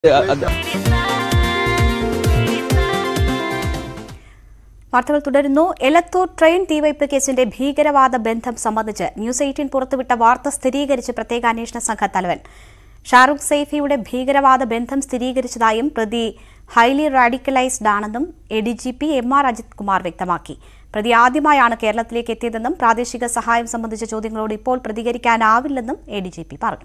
അത് വാർത്തകൾ തുടരുന്നു എലത്തൂർ ട്രെയിൻ തീവയ്പ് കേസിന്റെ ഭീകരവാദ ബന്ധം സംബന്ധിച്ച് ന്യൂസ് എയ്റ്റീൻ പുറത്തുവിട്ട വാർത്ത സ്ഥിരീകരിച്ച് പ്രത്യേക അന്വേഷണ സംഘ തലവൻ ഷാറുഖ് സൈഫിയുടെ ഭീകരവാദ ബന്ധം സ്ഥിരീകരിച്ചതായും പ്രതി ഹൈലി റാഡിക്കലൈസ്ഡ് ആണെന്നും A D G P M R Ajith Kumar വ്യക്തമാക്കി പ്രതി ആദ്യമായാണ് കേരളത്തിലേക്ക് എത്തിയതെന്നും പ്രാദേശിക സഹായം സംബന്ധിച്ച ചോദ്യങ്ങളോട് ഇപ്പോൾ പ്രതികരിക്കാനാവില്ലെന്നും എ ഡി ജി പി പറഞ്ഞു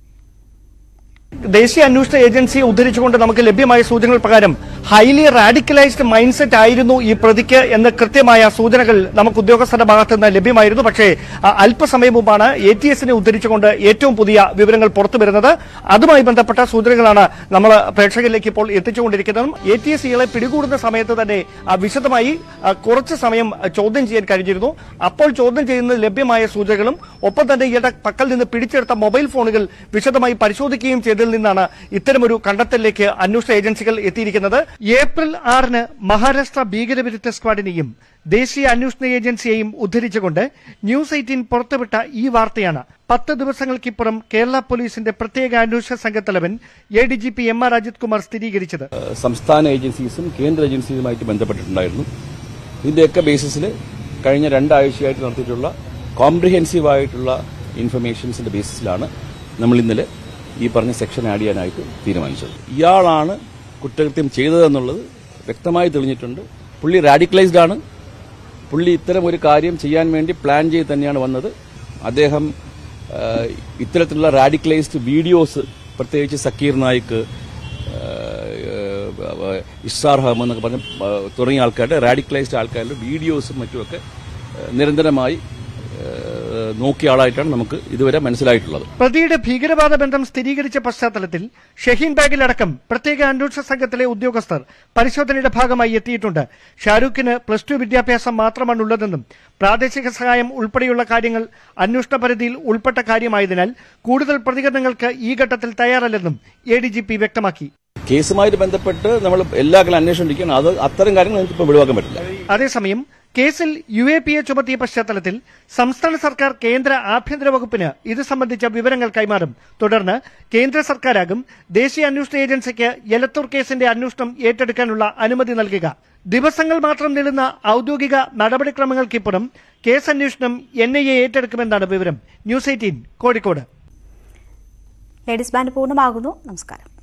ദേശീയ അന്വേഷണ ഏജൻസിയെ ഉദ്ധരിച്ചുകൊണ്ട് നമുക്ക് ലഭ്യമായ സൂചനകൾ പ്രകാരം ഹൈലി റാഡിക്കലൈസ്ഡ് മൈൻഡ് സെറ്റ് ആയിരുന്നു ഈ പ്രതിക്ക് എന്ന് കൃത്യമായ സൂചനകൾ നമുക്ക് ഉദ്യോഗസ്ഥരുടെ ഭാഗത്ത് നിന്ന് ലഭ്യമായിരുന്നു പക്ഷേ ആ, അല്പസമയം മുമ്പാണ് എ ടി എസിനെ ഉദ്ധരിച്ചുകൊണ്ട് ഏറ്റവും പുതിയ വിവരങ്ങൾ പുറത്തു വരുന്നത് അതുമായി ബന്ധപ്പെട്ട സൂചനകളാണ് നമ്മൾ പ്രേക്ഷകരിലേക്ക് ഇപ്പോൾ എത്തിച്ചുകൊണ്ടിരിക്കുന്നതും എ ടി എസ് ഇയാളെ പിടികൂടുന്ന സമയത്ത് തന്നെ ആ, വിശദമായി ആ, കുറച്ച് സമയം ആ, ചോദ്യം ചെയ്യാൻ കഴിഞ്ഞിരുന്നു അപ്പോൾ ചോദ്യം ചെയ്യുന്ന ലഭ്യമായ സൂചനകളും ഒപ്പം തന്നെ ഇയാളുടെ പക്കൽ നിന്ന് പിടിച്ചെടുത്ത മൊബൈൽ ഫോണുകൾ വിശദമായി പരിശോധിക്കുകയും ചെയ്തതിൽ നിന്നാണ് ഇത്തരമൊരു കണ്ടെത്തലിലേക്ക് അന്വേഷണ ഏജൻസികൾ എത്തിയിരിക്കുന്നത് ഏപ്രിൽ ആറിന് മഹാരാഷ്ട്ര ഭീകരവിരുദ്ധ സ്ക്വാഡിനെയും ദേശീയ അന്വേഷണ ഏജൻസിയെയും ഉദ്ധരിച്ചുകൊണ്ട് ന്യൂസ് എയ്റ്റീൻ പുറത്തുവിട്ട ഈ വാർത്തയാണ് പത്ത് ദിവസങ്ങൾക്കിപ്പുറം കേരള പോലീസിന്റെ പ്രത്യേക അന്വേഷണ സംഘത്തലവൻ A D G P M R Ajith Kumar സ്ഥിരീകരിച്ചത് സംസ്ഥാന ഏജൻസീസും കേന്ദ്ര ഏജൻസിയുമായിട്ട് ബന്ധപ്പെട്ടിട്ടുണ്ടായിരുന്നു ഇതിന്റെയൊക്കെ ബേസിസിൽ കഴിഞ്ഞ രണ്ടാഴ്ചയായിട്ട് നടത്തിയിട്ടുള്ള കോംപ്രിഹെൻസീവ് ആയിട്ടുള്ള ഇൻഫർമേഷൻസിന്റെ ബേസിസിലാണ് നമ്മൾ ഇന്നലെ ഈ പറഞ്ഞ സെക്ഷൻ ആഡ് ചെയ്യാനായിട്ട് തീരുമാനിച്ചത് ഇയാളാണ് കുറ്റകൃത്യം ചെയ്തതെന്നുള്ളത് വ്യക്തമായി തെളിഞ്ഞിട്ടുണ്ട് പുള്ളി റാഡിക്കലൈസ്ഡ് ആണ് പുള്ളി ഇത്തരം ഒരു കാര്യം ചെയ്യാൻ വേണ്ടി പ്ലാൻ ചെയ്ത് തന്നെയാണ് വന്നത് അദ്ദേഹം ആ, ഇത്തരത്തിലുള്ള റാഡിക്കലൈസ്ഡ് വീഡിയോസ് പ്രത്യേകിച്ച് സക്കീർ നായിക്ക് ആ, ഇസ്സാർ ഹം എന്നൊക്കെ പറഞ്ഞ ആ, തുടങ്ങിയ ആൾക്കാരുടെ റാഡിക്കലൈസ്ഡ് ആൾക്കാരുടെ വീഡിയോസും മറ്റുമൊക്കെ ആ, നിരന്തരമായി ആ, നോക്കിയ ആളായിട്ടാണ് നമുക്ക് ഇതുവരെ മനസ്സിലായിട്ടുള്ളത് പ്രതിയുടെ ഭീകരവാദ ബന്ധം സ്ഥിരീകരിച്ച പശ്ചാത്തലത്തിൽ ഷഹീൻ ബാഗിലടക്കം പ്രത്യേക അന്വേഷണ സംഘത്തിലെ ഉദ്യോഗസ്ഥർ പരിശോധനയുടെ ഭാഗമായി എത്തിയിട്ടുണ്ട് ഷാരൂഖിന് പ്ലസ് ടു വിദ്യാഭ്യാസം മാത്രമാണുള്ളതെന്നും പ്രാദേശിക സഹായം ഉൾപ്പെടെയുള്ള കാര്യങ്ങൾ അന്വേഷണ പരിധിയിൽ ഉൾപ്പെട്ട കാര്യമായതിനാൽ കൂടുതൽ പ്രതികരണങ്ങൾക്ക് ഈ ഘട്ടത്തിൽ തയ്യാറല്ലെന്നും എ ഡി ജി പി വ്യക്തമാക്കി കേസുമായിട്ട് ബന്ധപ്പെട്ട് നമ്മൾ എല്ലാ കാലം അന്വേഷണം ഇരിക്കണം അത് അത്തരം കാര്യങ്ങൾ നമുക്ക് ഇപ്പോൾ ഒഴിവാക്കാൻ പറ്റില്ല അതേസമയം കേസിൽ യു എ പി എ ചുമത്തിയ പശ്ചാത്തലത്തിൽ സംസ്ഥാന സർക്കാർ കേന്ദ്ര ആഭ്യന്തര വകുപ്പിന് ഇത് സംബന്ധിച്ച വിവരങ്ങൾ കൈമാറും തുടർന്ന് കേന്ദ്ര സർക്കാരാകും ദേശീയ അന്വേഷണ ഏജൻസിക്ക് എലത്തൂർ കേസിന്റെ അന്വേഷണം ഏറ്റെടുക്കാനുള്ള അനുമതി നൽകുക ദിവസങ്ങൾ മാത്രം നീളുന്ന ഔദ്യോഗിക നടപടിക്രമങ്ങൾക്കിപ്പുറം കേസ് അന്വേഷണം എൻ ഐ എ ഏറ്റെടുക്കുമെന്നാണ് വിവരം news eighteen Kozhikode ladies band പൂർണ്ണമാകുന്നു നമസ്കാരം